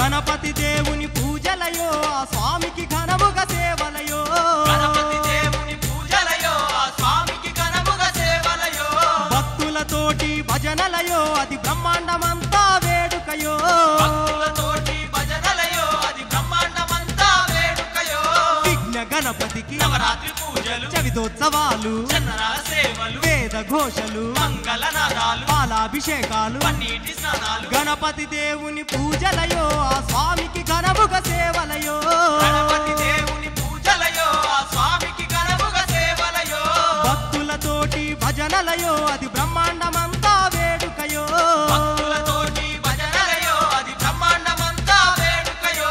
గణపతి దేవుని పూజలయో ఆ స్వామికి ఘనముగా సేవలయో గణపతి దేవుని పూజలయో ఆ స్వామికి ఘనముగా సేవలయో భక్తులతోటి భజనలయో అది బ్రహ్మాండమంతా వేడుకయో భక్తులతోటి భజనలయో అది బ్రహ్మాండమంతా వేడుకయో విఘ్న గణపతికి నవరాత్రి పూజలు చవితోత్సవాలు చందనాల సేవలు వేద ఘోషలు మంగళనాదాలు పాలాభిషేకాలు పన్నీటి స్నానాలు గణపతి దేవుని పూజలయో ఆ స్వామికి ఘనముగా సేవలయో గణపతి దేవుని పూజలయో ఆ స్వామికి ఘనముగా సేవలయో భక్తులతోటి భజనలయో అది బ్రహ్మాండమంతా వేడుకయో భక్తులతోటి భజనలయో అది బ్రహ్మాండమంతా వేడుకయో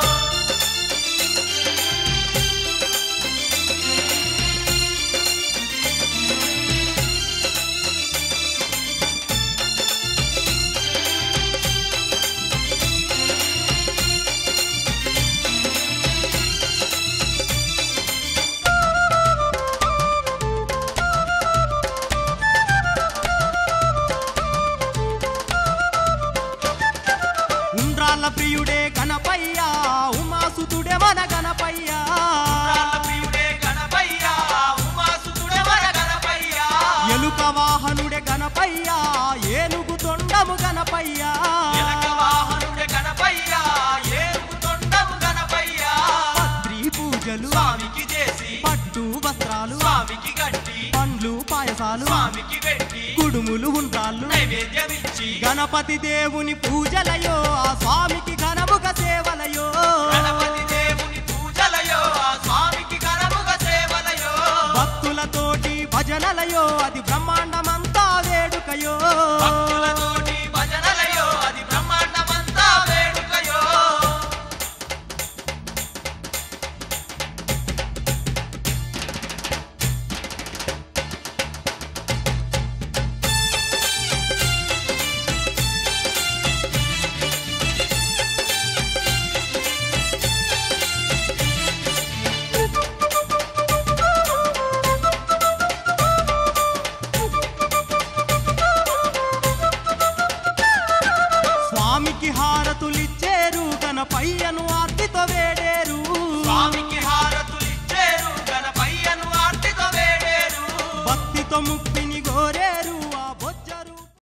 ఉండ్రాళ్ళ ప్రియుడే గణపయ్యా ఉమాసుతుడే మన గణపయ్యా రాళ్ళ ప్రియుడే గణపయ్యా ఉమాసుతుడే మన గణపయ్యా ఎలుక వాహనుడే గణపయ్యా ఏనుగు తొండము గణపయ్యా ఎలక వాహనుడే గణపయ్యా ఏనుగు తొండము గణపయ్యా పత్రి పూజలు స్వామికి చేసి పట్టు వస్త్రాలు స్వామికి గట్టి పండ్లు పాయసాలు స్వామికి పెట్టి కుడుములు ఉండ్రాళ్ళు నైవేద్యమిచ్చి గణపతి దేవుని పూజలయో ఆ స్వామికి ఘనముగా సేవలయో గణపతి దేవుని పూజలయో ఆ స్వామికి ఘనముగా సేవలయో భక్తులతోటి భజనలయో అది బ్రహ్మాండమంతా వేడుకయో భక్తులతోటి భజనలయో అది బ్రహ్మాండమంతా వేడుకయో స్వామికి హారతులిచ్చేరు గణపయ్యను ఆర్తితో వేడేరు స్వామికి హారతులిచ్చేరు గణపయ్యను ఆర్తితో వేడేరు భక్తితో ముక్తిని గోరేరు